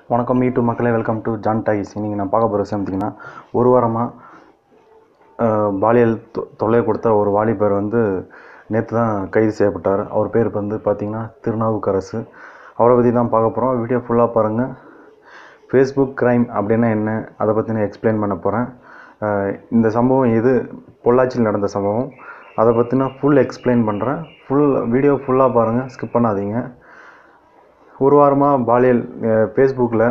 வணக்கம் மீட்டு மக்களே வெல்கம் டு ஜான் டாய்ஸ் இன்றைக்கி நான் பார்க்க போகிற விஷயம் பார்த்திங்கன்னா ஒரு வாரமாக பாலியல் தொ- தொல்லை கொடுத்த ஒரு வாலிபர் வந்து நேற்று தான் கைது செய்யப்பட்டார் அவர் பேர் வந்து பார்த்திங்கன்னா திருநாவுக்கரசு அவரை பற்றி தான் பார்க்க போகிறோம் வீடியோ ஃபுல்லாக பாருங்கள் ஃபேஸ்புக் க்ரைம் அப்படின்னா என்ன அதை பற்றி நான் எக்ஸ்பிளைன் பண்ண போகிறேன் இந்த சம்பவம் எது பொள்ளாச்சியில் நடந்த சம்பவம் அதை பற்றி நான் ஃபுல் எக்ஸ்பிளைன் பண்ணுறேன் ஃபுல் வீடியோ ஃபுல்லாக பாருங்கள் ஸ்கிப் பண்ணாதீங்க ஒரு வாரமாக பாலியல் ஃபேஸ்புக்கில்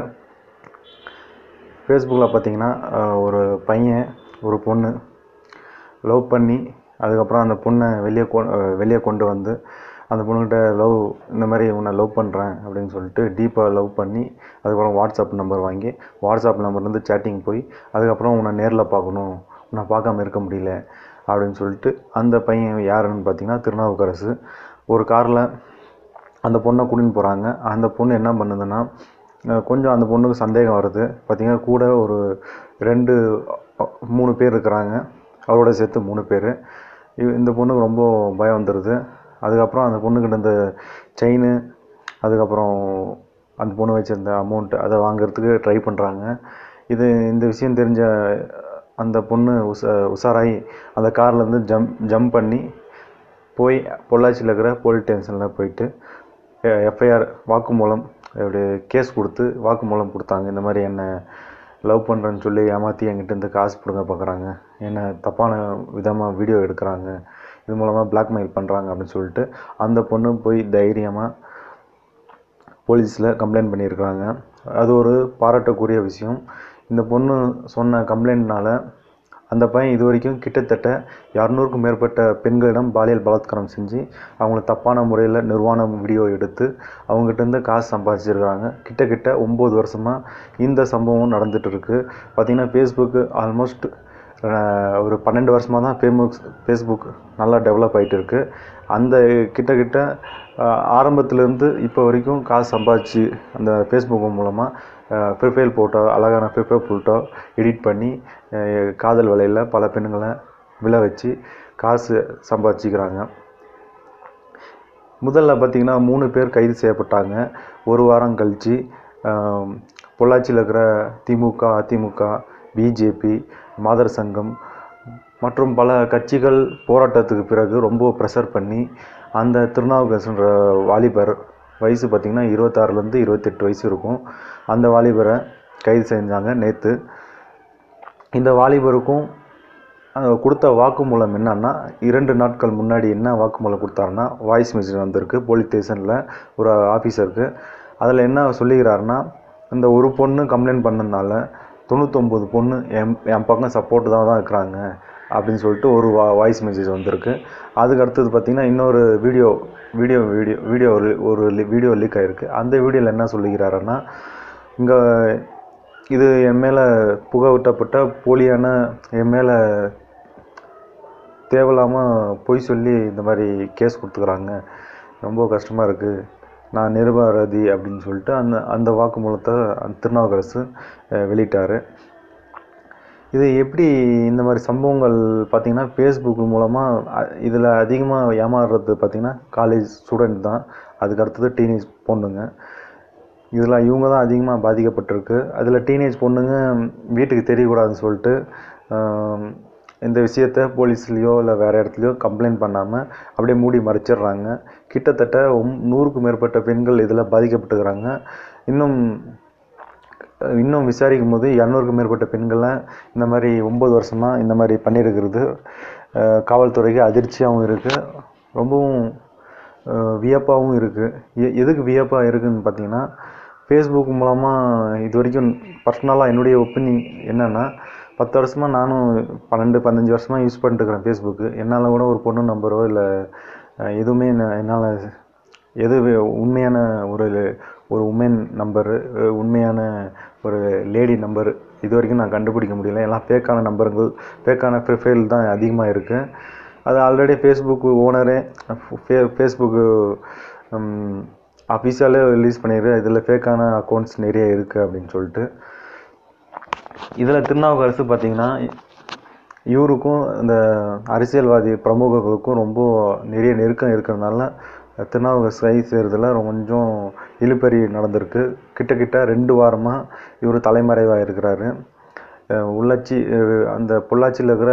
ஃபேஸ்புக்கில் பார்த்தீங்கன்னா அஹ், ஒரு பையன் ஒரு பொண்ணு லவ் பண்ணி அதுக்கப்புறம் அந்த பொண்ணை வெளியே கொ அஹ், வெளியே கொண்டு வந்து அந்த பொண்ணுக்கிட்ட லவ் இந்த மாதிரி உன்னை லவ் பண்ணுறேன் அப்படின்னு சொல்லிட்டு டீப்பாக லவ் பண்ணி அதுக்கப்புறம் வாட்ஸ்அப் நம்பர் வாங்கி வாட்ஸ்அப் நம்பர்லேருந்து சேட்டிங் போய் அதுக்கப்புறம் உன்னை நேரில் பார்க்கணும் உன்னை பார்க்காம இருக்க முடியல அப்படின்னு சொல்லிட்டு அந்த பையன் யாருன்னு பார்த்தீங்கன்னா திருநாவுக்கரசு ஒரு காரில் அந்த பொண்ணை கூட்டின்னு போகிறாங்க அந்த பொண்ணு என்ன பண்ணுதுன்னா அஹ் கொஞ்சம் அந்த பொண்ணுக்கு சந்தேகம் வருது பார்த்தீங்கன்னா கூட ஒரு ரெண்டு அஹ், மூணு பேர் இருக்கிறாங்க அவரோட சேர்த்து மூணு பேர் இந்த பொண்ணுக்கு ரொம்ப பயம் வந்துடுது அதுக்கப்புறம் அந்த பொண்ணுக்கிட்ட இந்த செயின் அதுக்கப்புறம் அந்த பொண்ணு வச்சிருந்த அமௌண்ட் அதை வாங்குறதுக்கு ட்ரை பண்ணுறாங்க இது இந்த விஷயம் தெரிஞ்ச அந்த பொண்ணு உச உஷாராகி அந்த கார்லேருந்து ஜம்ப் ஜம்ப் பண்ணி போய் பொள்ளாச்சியில் இருக்கிற போலீஸ் ஸ்டேஷனில் போயிட்டு எஃப்ஐஆர் வாக்குமூலம் இப்படி கேஸ் கொடுத்து வாக்குமூலம் கொடுத்தாங்க இந்த மாதிரி என்னை லவ் பண்ணுறேன்னு சொல்லி ஏமாற்றி என்கிட்ட இருந்து காசு பிடுங்க பார்க்குறாங்க என்னை தப்பான விதமாக வீடியோ எடுக்கிறாங்க இது மூலமாக பிளாக்மெயில் பண்ணுறாங்க அப்படின்னு சொல்லிட்டு அந்த பொண்ணு போய் தைரியமாக போலீஸில் கம்ப்ளைண்ட் பண்ணியிருக்கிறாங்க அது ஒரு பாராட்டக்கூடிய விஷயம் இந்த பொண்ணு சொன்ன கம்ப்ளைண்ட்னால அந்த பையன் இது வரைக்கும் கிட்டத்தட்ட இரநூறுக்கும் மேற்பட்ட பெண்களிடம் பாலியல் பலாத்காரம் செஞ்சு அவங்கள தப்பான முறையில் நிர்வாணம் வீடியோ எடுத்து அவங்ககிட்ட இருந்து காசு சம்பாதிச்சிருக்காங்க கிட்ட கிட்ட ஒம்பது வருஷமாக இந்த சம்பவம் நடந்துட்டு இருக்கு பார்த்தீங்கன்னா ஃபேஸ்புக்கு ஆல்மோஸ்ட் ஒரு பன்னெண்டு வருஷமாக தான் ஃபேமுக் ஃபேஸ்புக் நல்லா டெவலப் ஆகிட்டு இருக்கு அந்த கிட்ட கிட்ட அஹ், ஆரம்பத்திலேருந்து இப்போ வரைக்கும் காசு சம்பாதிச்சு அந்த ஃபேஸ்புக் மூலமாக ப்ரிஃபைல் ஃபோட்டோ அழகான ப்ரிஃபைல் ஃபோட்டோ எடிட் பண்ணி அஹ், காதல் வலையில் பல பெண்களை விழ வச்சு காசு சம்பாதிச்சிக்கிறாங்க முதல்ல பார்த்தீங்கன்னா மூணு பேர் கைது செய்யப்பட்டாங்க ஒரு வாரம் கழித்து பொள்ளாச்சியில் இருக்கிற திமுக அதிமுக பிஜேபி மாதர் சங்கம் மற்றும் பல கட்சிகள் போராட்டத்துக்கு பிறகு ரொம்ப ப்ரெஷர் பண்ணி அந்த திருநாவுக்கரசுன்ற வாலிபர் வயசு பார்த்திங்கன்னா இருபத்தாறுலேருந்து இருபத்தெட்டு வயசு இருக்கும் அந்த வாலிபரை கைது செஞ்சாங்க நேற்று இந்த வாலிபருக்கும் அஹ், கொடுத்த வாக்குமூலம் என்னன்னா இரண்டு நாட்கள் முன்னாடி என்ன வாக்குமூலம் கொடுத்தாருன்னா வாய்ஸ் மெசேஜ் வந்திருக்கு போலீஸ் ஸ்டேஷனில் ஒரு ஆஃபீஸருக்கு அதில் என்ன சொல்லிக்கிறாருன்னா இந்த ஒரு பொண்ணு கம்ப்ளைண்ட் பண்ணதுனால தொண்ணூத்தொம்பது பொண்ணு என் என் பக்கம் சப்போர்ட்டு தான் தான் இருக்கிறாங்க அப்படின்னு சொல்லிட்டு ஒரு வா வாய்ஸ் மெசேஜ் வந்திருக்கு அதுக்கு அடுத்தது பார்த்திங்கன்னா இன்னொரு வீடியோ வீடியோ வீடியோ வீடியோ ஒரு ஒரு வீடியோ லீக் ஆகிருக்கு அந்த வீடியோவில் என்ன சொல்லிக்கிறாருன்னா இங்கே இது என் மேலே புகவிட்டப்பட்ட போலியான என் மேலே தேவையில்லாமல் பொய் சொல்லி இந்த மாதிரி கேஸ் கொடுத்துக்கிறாங்க ரொம்ப கஷ்டமாக இருக்குது நான் நிரபராதி அப்படின்னு சொல்லிட்டு அந்த அந்த வாக்குமூலத்தை அந்த திருநாவுக்கரசு அஹ், வெளியிட்டார் இது எப்படி இந்த மாதிரி சம்பவங்கள் பார்த்திங்கன்னா ஃபேஸ்புக் மூலமாக இதில் அதிகமாக ஏமாறுறது பார்த்திங்கன்னா காலேஜ் ஸ்டூடெண்ட் தான் அதுக்கு அடுத்தது டீனேஜ் பொண்ணுங்க இதில் இவங்க தான் அதிகமாக பாதிக்கப்பட்டிருக்கு அதில் டீனேஜ் பொண்ணுங்க வீட்டுக்கு தெரியக்கூடாதுன்னு சொல்லிட்டு ஆம், இந்த விஷயத்த போலீஸ்லேயோ இல்லை வேறு இடத்துலையோ கம்ப்ளைண்ட் பண்ணாமல் அப்படியே மூடி மறைச்சிடுறாங்க கிட்டத்தட்ட ஒம் நூறுக்கும் மேற்பட்ட பெண்கள் இதில் பாதிக்கப்பட்டுக்கிறாங்க இன்னும் இன்னும் விசாரிக்கும் போது இரநூறுக்கும் மேற்பட்ட பெண்களை இந்த மாதிரி ஒம்பது வருஷமாக இந்த மாதிரி பண்ணியிருக்கிறது அஹ், காவல்துறைக்கு அதிர்ச்சியாகவும் இருக்குது ரொம்பவும் அஹ், வியப்பாகவும் இருக்குது எதுக்கு வியப்பாக இருக்குதுன்னு பார்த்தீங்கன்னா ஃபேஸ்புக் மூலமாக இது வரைக்கும் பர்சனலாக என்னுடைய ஒப்பீனியன் என்னென்னா பத்து வருஷமாக நானும் பன்னெண்டு பதினஞ்சு வருஷமாக யூஸ் பண்ணிட்டு இருக்கிறேன் ஃபேஸ்புக்கு என்னால் கூட ஒரு பொண்ணு நம்பரோ இல்லை எதுவுமே என்னால் எது வே- உண்மையான ஒரு ஒரு உமன் நம்பரு உண்மையான ஒரு லேடி நம்பர் இது வரைக்கும் நான் கண்டுபிடிக்க முடியல எல்லாம் ஃபேக்கான நம்பருங்கள் ஃபேக்கான ப்ரிஃபைல் தான் அதிகமாக இருக்குது அது ஆல்ரெடி ஃபேஸ்புக்கு ஓனரே ஃபே ஃபேஸ்புக்கு அஃபீஷியலே ரிலீஸ் பண்ணிடு இதில் ஃபேக்கான அக்கௌண்ட்ஸ் நிறைய இருக்குது அப்படின்னு சொல்லிட்டு இதில் திருநாவுக்கரசு பார்த்தீங்கன்னா இவருக்கும் இந்த அரசியல்வாதி பிரமுகர்களுக்கும் ரொம்ப நிறைய நெருக்கம் இருக்கிறதுனால திருநாவுக்கரசு கை செய்கிறதுல கொஞ்சம் இழுபறி நடந்திருக்கு கிட்ட கிட்ட ரெண்டு வாரமாக இவர் தலைமறைவாக இருக்கிறாரு அஹ் உள்ளாட்சி அஹ் அந்த பொள்ளாச்சியில் இருக்கிற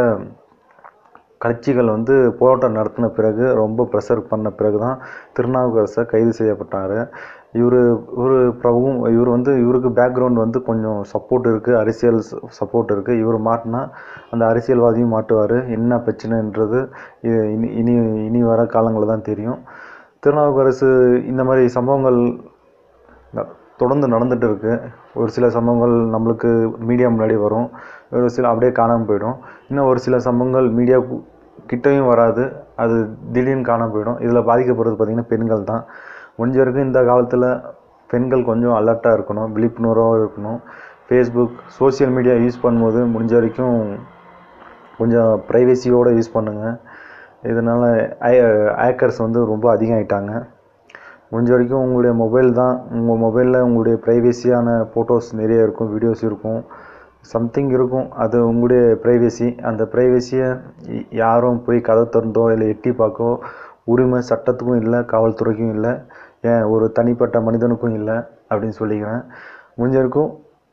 கட்சிகள் வந்து போராட்டம் நடத்தின பிறகு ரொம்ப ப்ரெஷர் பண்ண பிறகு தான் திருநாவுக்கரசை கைது செய்யப்பட்டார் இவர் இவர் பிரபுவும் இவர் வந்து இவருக்கு பேக்ரவுண்ட் வந்து கொஞ்சம் சப்போர்ட் இருக்குது அரசியல் சப்போர்ட் இருக்குது இவர் மாட்டினா அந்த அரசியல்வாதியும் மாட்டுவார் என்ன பிரச்சனைன்றது இது இனி இனி இனி வர காலங்களில் தான் தெரியும் திருநாவுக்கரசு இந்த மாதிரி சம்பவங்கள் ந- தொடர்ந்து நடந்துட்டு இருக்கு ஒரு சில சம்பவங்கள் நம்மளுக்கு மீடியா முன்னாடி வரும் ஒரு சில அப்படியே காணாமல் போயிடும் இன்னும் ஒரு சில சம்பவங்கள் மீடியா கிட்டேயும் வராது அது திடீர்னு காணாமல் போயிடும் இதில் பாதிக்கப்படுறது பார்த்திங்கன்னா பெண்கள் தான் முடிஞ்ச வரைக்கும் இந்த காலத்தில் பெண்கள் கொஞ்சம் அலர்ட்டாக இருக்கணும் விழிப்புணர்வாக இருக்கணும் ஃபேஸ்புக் சோஷியல் மீடியா யூஸ் பண்ணும்போது முடிஞ்ச வரைக்கும் கொஞ்சம் ப்ரைவசியோடு யூஸ் பண்ணுங்கள் இதனால் ஹேக்கர்ஸ் வந்து ரொம்ப அதிகம் ஆயிட்டாங்க முடிஞ்ச வரைக்கும் உங்களுடைய மொபைல் தான் உங்கள் மொபைலில் உங்களுடைய ப்ரைவசியான ஃபோட்டோஸ் நிறைய இருக்கும் வீடியோஸ் இருக்கும் சம்திங் இருக்கும் அது உங்களுடைய ப்ரைவசி அந்த ப்ரைவசியை யாரும் போய் கதை திறந்தோ இல்லை எட்டி பார்க்கோ உரிமை சட்டத்துக்கும் இல்லை காவல்துறைக்கும் இல்லை ஏன் ஒரு தனிப்பட்ட மனிதனுக்கும் இல்லை அப்படின்னு சொல்லிக்கிறேன் முடிஞ்ச வரைக்கும்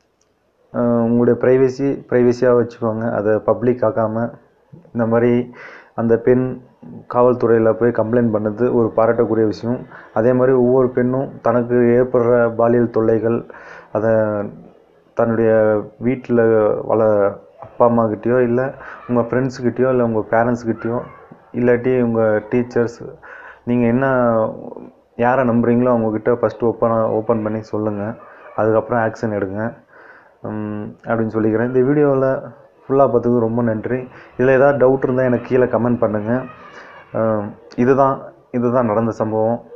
அஹ் உங்களுடைய ப்ரைவசி ப்ரைவசியாக வச்சுக்கோங்க அதை பப்ளிக் ஆக்காமல் இந்த மாதிரி அந்த பெண் காவல்துறையில் போய் கம்ப்ளைண்ட் பண்ணது ஒரு பாராட்டக்கூடிய விஷயம் அதே மாதிரி ஒவ்வொரு பெண்ணும் தனக்கு ஏற்படுற பாலியல் தொல்லைகள் அதை தன்னுடைய வீட்டில் வள அப்பா அம்மா கிட்டேயோ இல்லை உங்கள் ஃப்ரெண்ட்ஸுக்கிட்டேயோ இல்லை உங்கள் பேரண்ட்ஸ்கிட்டேயோ இல்லாட்டி உங்கள் டீச்சர்ஸ் நீங்கள் என்ன யாரை நம்புறீங்களோ அவங்கக்கிட்ட ஃபஸ்ட்டு ஓப்பனாக ஓப்பன் பண்ணி சொல்லுங்கள் அதுக்கப்புறம் ஆக்ஷன் எடுங்க உம், அப்படின்னு சொல்லிக்கிறேன் இந்த வீடியோவில் ஃபுல்லாக பார்த்ததுக்கு ரொம்ப நன்றி இதில் ஏதாவது டவுட் இருந்தால் எனக்கு கீழே கமெண்ட் பண்ணுங்கள் இதுதான் இதுதான் நடந்த சம்பவம்